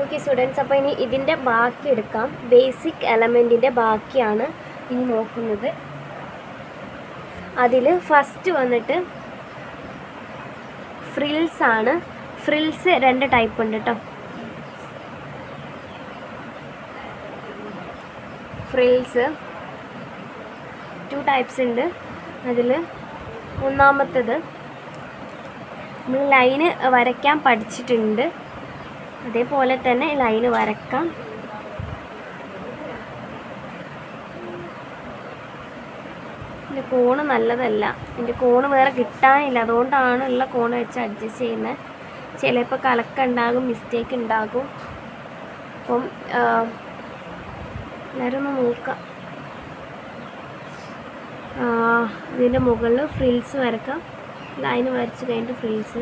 okay students അപ്പോൾ ഇനി ഇതിൻ്റെ ബാക്കി എടുക്കാം ബേസിക് എലമെൻറ്റിൻ്റെ ബാക്കിയാണ് ഇനി നോക്കുന്നത് അതിൽ ഫസ്റ്റ് വന്നിട്ട് ഫ്രിൽസ് ആണ് ഫ്രിൽസ് രണ്ട് ടൈപ്പ് ഉണ്ട് കേട്ടോ ഫ്രിൽസ് ടു ടൈപ്സ് ഉണ്ട് അതിൽ ഒന്നാമത്തേത് നമ്മൾ ലൈന് വരയ്ക്കാൻ പഠിച്ചിട്ടുണ്ട് അതേപോലെ തന്നെ ലൈന് വരക്കാം എൻ്റെ കോണ് നല്ലതല്ല എൻ്റെ കോണ് വേറെ കിട്ടാനില്ല അതുകൊണ്ടാണ് ഉള്ള കോണ് വെച്ച് അഡ്ജസ്റ്റ് ചെയ്യുന്നത് ചിലപ്പോൾ കലക്കുണ്ടാകും മിസ്റ്റേക്ക് ഉണ്ടാകും അപ്പം ആ, എല്ലാവരും ഒന്ന് നോക്കാം ആ, ഇതിൻ്റെ മുകളിൽ ഫ്രിൽസ് വരക്കാം ലൈന് വരച്ച് കഴിഞ്ഞിട്ട് ഫ്രിൽസ്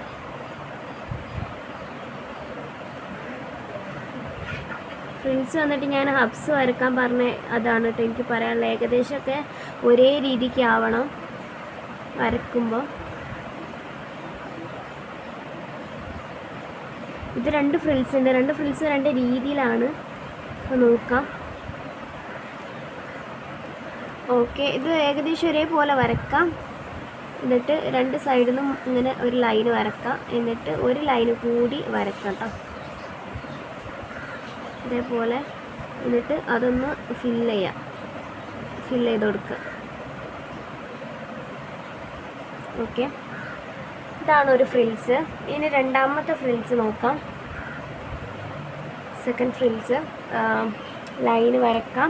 ഫ്രിൽസ് വന്നിട്ട് ഞാൻ ഹബ്സ് വരക്കാൻ പറഞ്ഞ അതാണ് കേട്ടോ എനിക്ക് പറയാനുള്ളത് ഏകദേശമൊക്കെ ഒരേ രീതിക്ക് ആവണം വരക്കുമ്പോൾ ഇത് രണ്ട് ഫ്രിൽസ് ഉണ്ട് രണ്ട് ഫ്രിൽസ് രണ്ട് രീതിയിലാണ് അപ്പോൾ നോക്കാം ഓക്കെ ഇത് ഏകദേശം ഒരേപോലെ വരക്കാം എന്നിട്ട് രണ്ട് സൈഡിൽ നിന്നും ഇങ്ങനെ ഒരു ലൈൻ വരക്കാം എന്നിട്ട് ഒരു ലൈൻ കൂടി വരക്കാം കേട്ടോ ഇതേപോലെ എന്നിട്ട് അതൊന്ന് ഫില്ല് ചെയ്യാം ഫില്ല് ചെയ്ത് കൊടുക്കുക ഓക്കെ ഇതാണ് ഒരു ഫ്രിൽസ് ഇനി രണ്ടാമത്തെ ഫ്രിൽസ് നോക്കാം സെക്കൻഡ് ഫ്രിൽസ് ലൈന് വരക്കാം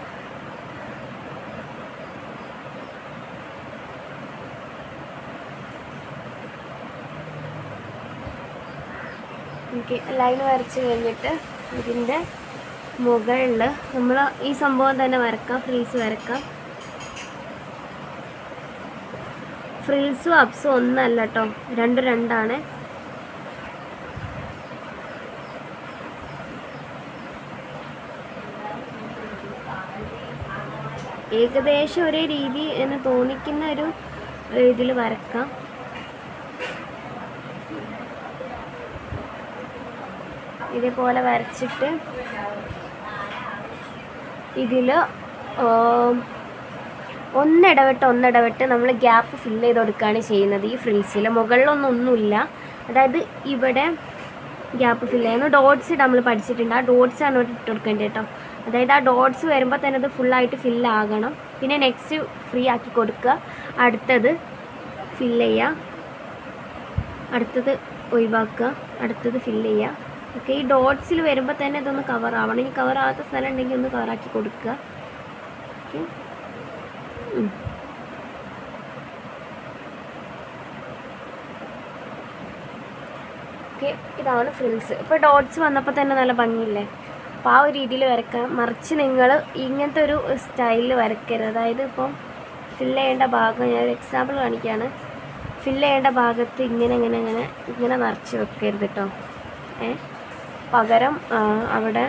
ഓക്കെ ലൈൻ വരച്ച് കഴിഞ്ഞിട്ട് ഇതിൻ്റെ മുകളിൽ നമ്മൾ ഈ സംഭവം തന്നെ വരക്കാം ഫ്രിൽസ് വരക്കാം ഫ്രിൽസും അപ്സും ഒന്നല്ല കേട്ടോ രണ്ട് രണ്ടാണ് ഏകദേശം ഒരേ രീതി എന്ന് തോന്നിക്കുന്ന ഒരു ഇതിൽ വരക്കാം ഇതേപോലെ വരച്ചിട്ട് ഇതിൽ ഒന്നിടവിട്ട് ഒന്നിടവിട്ട് നമ്മൾ ഗ്യാപ്പ് ഫില്ല് ചെയ്ത് കൊടുക്കുകയാണ് ചെയ്യുന്നത് ഈ ഫ്രിൽസിൽ മുകളിലൊന്നും ഒന്നുമില്ല അതായത് ഇവിടെ ഗ്യാപ്പ് ഫില്ല് ചെയ്യുന്നു ഡോട്ട്സ് നമ്മൾ പഠിച്ചിട്ടുണ്ട് ആ ഡോട്ട്സ് ആണ് ഇവിടെ ഇട്ട് കൊടുക്കേണ്ടത് കേട്ടോ അതായത് ആ ഡോട്ട്സ് വരുമ്പോൾ തന്നെ അത് ഫുള്ളായിട്ട് ഫില്ല് ആകണം പിന്നെ നെക്സ്റ്റ് ഫ്രീ ആക്കി കൊടുക്കുക അടുത്തത് ഫില്ല് ചെയ്യുക അടുത്തത് ഒഴിവാക്കുക അടുത്തത് ഫില്ല് ചെയ്യുക ഓക്കെ ഈ ഡോട്ട്സിൽ വരുമ്പോൾ തന്നെ ഇതൊന്ന് കവർ ആവണം ഇനി കവർ ആവാത്ത സ്ഥലം ഉണ്ടെങ്കിൽ ഒന്ന് കവറാക്കി കൊടുക്കുക ഓക്കെ ഓക്കെ ഇതാണ് ഫ്രിൽസ് ഇപ്പോൾ ഡോട്ട്സ് വന്നപ്പോൾ തന്നെ നല്ല ഭംഗിയില്ലേ അപ്പോൾ ആ ഒരു രീതിയിൽ വരക്കാം മറിച്ച് നിങ്ങൾ ഇങ്ങനത്തെ ഒരു സ്റ്റൈലിൽ വരക്കരുത് അതായത് ഇപ്പം ഫില്ല് ചെയ്യേണ്ട ഭാഗം ഞാൻ ഒരു എക്സാമ്പിൾ കാണിക്കുകയാണ് ഫില്ല് ചെയ്യേണ്ട ഭാഗത്ത് ഇങ്ങനെ ഇങ്ങനെ ഇങ്ങനെ ഇങ്ങനെ നിറച്ച് വെക്കരുത് കേട്ടോ ഏ പകരം ആ, അവിടെ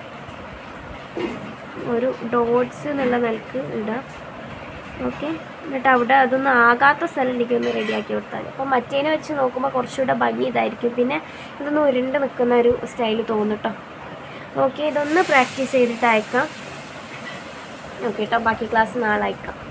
ഒരു ഡോട്ട്സ് എന്നുള്ള നിലക്ക് ഇടാം ഓക്കെ എന്നിട്ട് അവിടെ അതൊന്നും ആകാത്ത സ്ഥലം എനിക്ക് ഒന്ന് റെഡിയാക്കി കൊടുത്താൽ അപ്പോൾ മറ്റേനെ വെച്ച് നോക്കുമ്പോൾ കുറച്ചുകൂടെ ഭംഗി ഇതായിരിക്കും പിന്നെ ഇതൊന്ന് ഉരുണ്ട് നിൽക്കുന്ന ഒരു സ്റ്റൈൽ തോന്നും കേട്ടോ ഓക്കെ ഇതൊന്ന് പ്രാക്ടീസ് ചെയ്തിട്ട് അയക്കാം ഓക്കെ കേട്ടോ ബാക്കി ക്ലാസ് നാളെ അയക്കാം